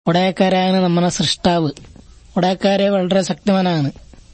ഒടയക്കാരാണ് നമ്മുടെ സൃഷ്ടാവ് ഒടയക്കാരെ വളരെ ശക്തവനാണ്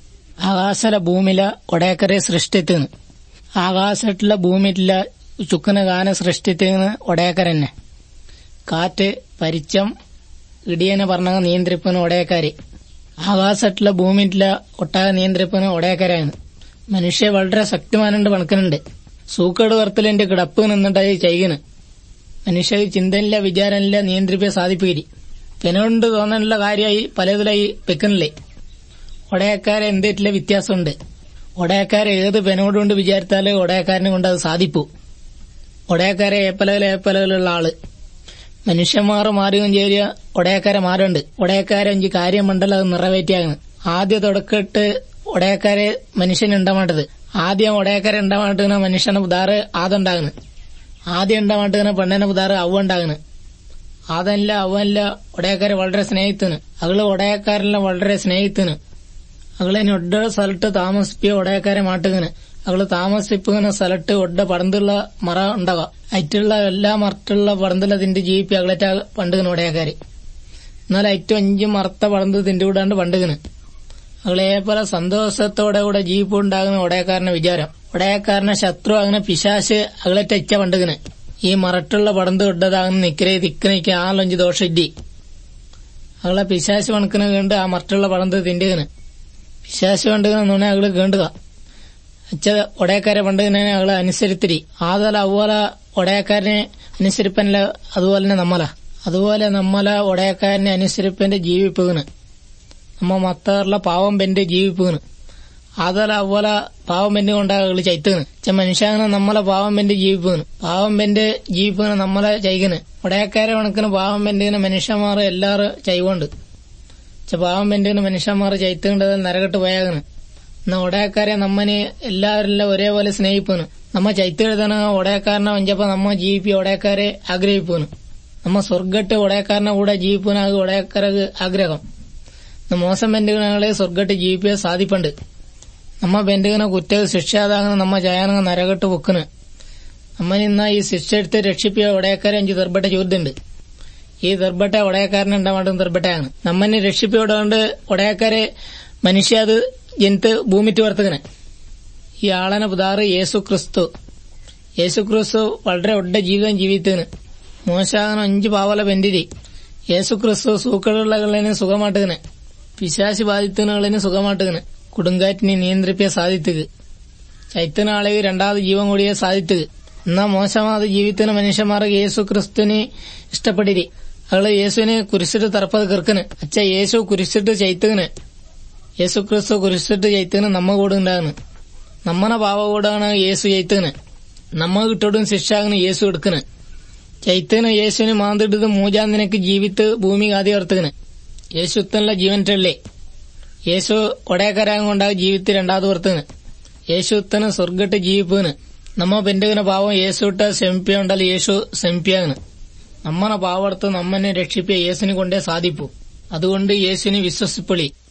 ആകാശല ഭൂമില ഒടയക്കരെ സൃഷ്ടിത്തിന് ആകാശത്തിലെ ഭൂമിയില ചുക്കന ഗാന സൃഷ്ടിത്തിന് ഒടയക്കരന്നെ കാറ്റ് പരിച്ചം ഇടിയനെ പറഞ്ഞ നിയന്ത്രിപ്പന് ഒടയക്കാര് ആകാശത്തിലെ ഭൂമിയില ഒട്ടാകെ നിയന്ത്രിപ്പന് ഒടയക്കരാണ് മനുഷ്യ വളരെ ശക്തിമാനുണ്ട് പണക്കുന്നുണ്ട് സൂക്കേട് വർത്തലിന്റെ കിടപ്പ് നിന്നിട്ടായി ചെയ്യുന്നു മനുഷ്യ ചിന്തയില്ല വിചാരമില്ല നിയന്ത്രിപ്പെ സാധിപ്പിക്കില്ല പെനോണ്ട് തോന്നാനുള്ള കാര്യമായി പലതിലായി വെക്കുന്നില്ലേ ഒടയക്കാരെ എന്തേറ്റില്ല വ്യത്യാസമുണ്ട് ഒടയക്കാരെ ഏത് പെനോടുകൊണ്ട് വിചാരിച്ചാല് ഒടയക്കാരനെ കൊണ്ട് അത് സാധിപ്പു ഒടയക്കാരെ ഏപ്പലകല ഏപ്പലകലുള്ള ആള് മനുഷ്യന്മാർ മാറുകയും ചേരിയ ഒടയക്കാരെ മാറുണ്ട് ഒടയക്കാരെ അഞ്ച് കാര്യമുണ്ടല്ലോ അത് നിറവേറ്റിയാകുന്നു ആദ്യ തുടക്കിട്ട് ഒടയക്കാരെ മനുഷ്യൻ ഉണ്ടാവേണ്ടത് ആദ്യം ഒടയക്കാരെ ഉണ്ടാവേണ്ടുന്ന മനുഷ്യനെ ഉദാറ് ആദുണ്ടാകുന്നു ആദ്യം ഉണ്ടാവേണ്ടുന്ന പെണ്ണിനെ ഉദാറ് അവ ഉണ്ടാകുന്നു അതല്ല അവല്ല ഒടയക്കാരെ വളരെ സ്നേഹിത്തിന് അകള് ഒടയക്കാരെല്ലാം വളരെ സ്നേഹിത്തിന് അകളെ ഒഡ സ്ഥലത്ത് താമസിപ്പിയ ഒടയക്കാരെ മാട്ടുകന് അകള് താമസിപ്പിക്കുന്ന സ്ഥലത്ത് ഒഡ പടന്തുള്ള മറ ഉണ്ടാവുക അറ്റുള്ള എല്ലാ മറത്തുള്ള പടന്തുള്ള തിന്റെ ജീവിപ്പി അകളറ്റ പണ്ടുകന് ഒടയക്കാര് എന്നാൽ ഏറ്റവും അഞ്ച് മറത്ത പടന്ത് തിന്റെ കൂടാണ്ട് പണ്ടുകന് അകളേപോലെ സന്തോഷത്തോടെ കൂടെ ജീവിപ്പ് ഉണ്ടാകുന്ന ഒടയക്കാരന്റെ വിചാരം ഒടയക്കാരനെ ശത്രു അങ്ങനെ പിശാശ് അകളറ്റ ഇച്ച പണ്ടുകന് ഈ മറട്ടുള്ള പടന്ത് ഇട്ടതാകുന്ന നിക്കരെ തിക്കനയ്ക്ക് ആലൊഞ്ച് ദോഷിറ്റി അകളെ പിശാശ് വണക്കിന് കണ്ട് ആ മറട്ടുള്ള പടന്ത് തിണ്ടുകന് പിശാശ് കണ്ടുകന്ന് അകള് കേണ്ടുക അച്ഛ ഒടയക്കാരെ പണ്ടുകനെ അകളെ അനുസരിത്തിരി ആതല അതുപോലെ ഒടയക്കാരനെ അനുസരിപ്പനല്ല അതുപോലെ തന്നെ നമ്മല അതുപോലെ നമ്മല ഒടയക്കാരനെ അനുസരിപ്പന്റെ ജീവിപ്പുകന് നമ്മ മത്തറിലെ പാവം പെന്റെ ജീവിപ്പുകന് അതല്ല അതുപോലെ പാവം പെന്റെ കൊണ്ടാകള് ചൈത്തുകന് ചെ മനുഷ്യങ്ങനെ നമ്മളെ പാവം പെന്റെ ജീവിപ്പുകന് പാവം പെന്റെ ജീവിപ്പുകന് നമ്മളെ ചൈകന് ഒടയക്കാരെ കണക്കിന് പാവം പെന്റിന് മനുഷ്യന്മാർ എല്ലാരും ചൈകൊണ്ട് ചെ പാവം പെന്റിന് മനുഷ്യന്മാർ ചൈത്തുകൊണ്ടത് നരകട്ട് പോയാകന് എന്നാ ഒടയക്കാരെ നമ്മന് എല്ലാവരെല്ലാം ഒരേപോലെ സ്നേഹിപ്പുന്നു നമ്മ ചൈത്തെഴുതണ ഒടയക്കാരനെ വഞ്ചപ്പോ നമ്മ ജീവിപ്പി ഒടയക്കാരെ ആഗ്രഹിപ്പുന്നു നമ്മ സ്വർഗട്ട് ഒടയക്കാരനെ കൂടെ ജീവിപ്പുനാകെ ഒടയക്കാരക്ക് ആഗ്രഹം മോശം ബെന്റുകളെ സ്വർഗട്ട് ജീവിപ്പിയ സാധിപ്പുണ്ട് നമ്മ ബെന്റുകനെ കുറ്റ ശിക്ഷാതാകുന്ന നമ്മ ജയാനങ്ങ നരകട്ട് പൊക്കിന് നമ്മ ഇന്ന ഈ ശിക്ഷ എടുത്ത് രക്ഷിപ്പിയ ഒടയക്കാരെ അഞ്ച് ദർബട്ട ചോദ്യമുണ്ട് ഈ ദർബട്ട ഒടയക്കാരനെ ഉണ്ടാവേണ്ടത് ദർബട്ടയാണ് നമ്മനെ രക്ഷിപ്പിയോടുകൊണ്ട് ഒടയക്കാരെ മനുഷ്യ അത് ജനിത്ത് ഭൂമിറ്റ് വർത്തകന് ഈ ആളനെ പുതാറ് യേസു ക്രിസ്തു യേസു ക്രിസ്തു വളരെ ഒഡ ജീവിതം ജീവിത്തതിന് മോശാകന അഞ്ച് പാവല പെന്തിരി യേസു ക്രിസ്തു സൂക്കളുള്ളതിന് സുഖമാട്ടുകന് പിശാശി ബാധിത്തനുകളിന് സുഖമാട്ടുകന് കൊടുങ്കാറ്റിനെ നിയന്ത്രിപ്പിയ സാധിത്തുക ചൈത്തനാളെ രണ്ടാമത് ജീവൻ കൂടിയ സാധിത്തുക എന്നാ മോശമാത് ജീവിത്തിന് മനുഷ്യന്മാർക്ക് യേസു ക്രിസ്തുവിനെ ഇഷ്ടപ്പെട്ടിരി അവള് യേശുവിനെ കുരിശിട്ട് തറപ്പത് കിർക്കന് അച്ഛ യേശു കുരിശിട്ട് ചൈത്തുകന് യേശു ക്രിസ്തു കുരിശിട്ട് ചൈത്തുകന് നമ്മ കൂടെ ഉണ്ടാകുന്നു നമ്മനെ പാവ കൂടാണ് യേശു ചൈത്തുകന് നമ്മ കിട്ടോടും ശിക്ഷാകന് യേശു എടുക്കന് ചൈത്തന് യേശുവിന് മാന്തിട്ടത് മൂജാൻ നിനക്ക് ജീവിത്ത് ഭൂമി ആദ്യ ഓർത്തുകന് യേശുത്തനുള്ള ജീവൻറ്റല്ലേ യേശു ഒടയക്കരാൻ കൊണ്ടാ ജീവിത്ത് രണ്ടാമത് ഓർത്തുകന് യേശുത്തന് സ്വർഗട്ട് ജീവിപ്പുകന് നമ്മ പെന്റുകന പാവം യേശുട്ട ശമിപ്പിയുണ്ടല്ല യേശു ശമിപ്പിയാകന് നമ്മനെ പാവർത്ത് നമ്മനെ രക്ഷിപ്പിയ യേശുവിനെ കൊണ്ടേ സാധിപ്പു അതുകൊണ്ട് യേശുവിനെ വിശ്വസിപ്പൊളി